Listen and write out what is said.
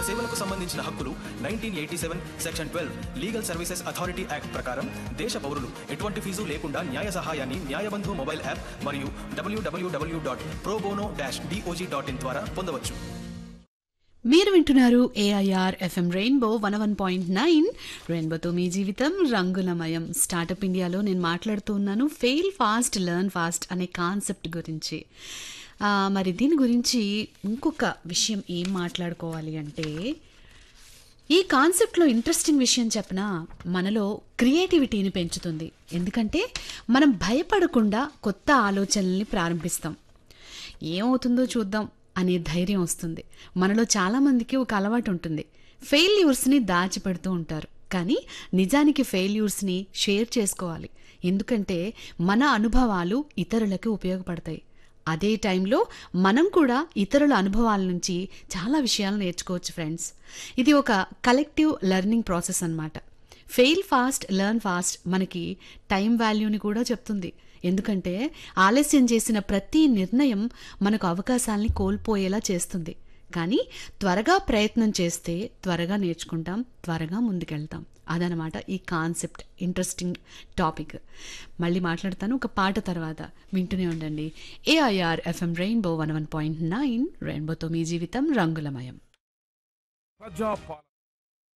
సేవలకు సంబంధించిన హక్కులు nineteen eighty seven section twelve legal services authority act ప్రకారం దేశ పౌరులు ఎటువంటి ఫీజు లేకుండా న్యాయ సహాయాన్ని న్యాయబంధు మొబైల్ యాప్ మరియు డబ్ల్యూడబ్ల్యూడబ్ల్యూ dot pro bono dash DOJ dot in ద్వారా పొందవచ్చు మీరు వింటున్నారు AIR FM rainbow one one point nine రెయిన్బోతో మీ జీవితం రంగులమయం స్టార్టప్ ఇండియాలో నేను మాట్లాడుతూ ఉన్నాను ఫెయిల్ ఫాస్ట్ లెర్న్ ఫాస్ట్ అనే కాన్సెప్ట్ గురించి ఆ, మరి దీని గురించి ఇంకొక విషయం ఏం మాట్లాడుకోవాలి అంటే ఈ కాన్సెప్ట్లో ఇంట్రెస్టింగ్ విషయం చెప్పిన మనలో క్రియేటివిటీని పెంచుతుంది ఎందుకంటే మనం భయపడకుండా కొత్త ఆలోచనల్ని ప్రారంభిస్తాం ఏమవుతుందో చూద్దాం అనే ధైర్యం వస్తుంది మనలో చాలామందికి ఒక అలవాటు ఉంటుంది ఫెయిల్యూర్స్ని దాచిపెడుతూ ఉంటారు కానీ నిజానికి ఫెయిల్యూర్స్ని షేర్ చేసుకోవాలి ఎందుకంటే మన అనుభవాలు ఇతరులకు ఉపయోగపడతాయి అదే టైంలో మనం కూడా ఇతరుల అనుభవాల నుంచి చాలా విషయాలు నేర్చుకోవచ్చు ఫ్రెండ్స్ ఇది ఒక కలెక్టివ్ లెర్నింగ్ ప్రాసెస్ అన్నమాట ఫెయిల్ ఫాస్ట్ లెర్న్ ఫాస్ట్ మనకి టైం వాల్యూని కూడా చెప్తుంది ఎందుకంటే ఆలస్యం చేసిన ప్రతి నిర్ణయం మనకు అవకాశాల్ని కోల్పోయేలా చేస్తుంది కానీ త్వరగా ప్రయత్నం చేస్తే త్వరగా నేర్చుకుంటాం త్వరగా ముందుకెళ్తాం అదనమాట ఈ కాన్సెప్ట్ ఇంట్రెస్టింగ్ టాపిక్ మళ్ళీ మాట్లాడతాను ఒక పాట తర్వాత వింటూనే ఉండండి AIR FM rainbow one one point nine రెయిన్బోతో మీ జీవితం రంగులమయం ప్రజాపాలన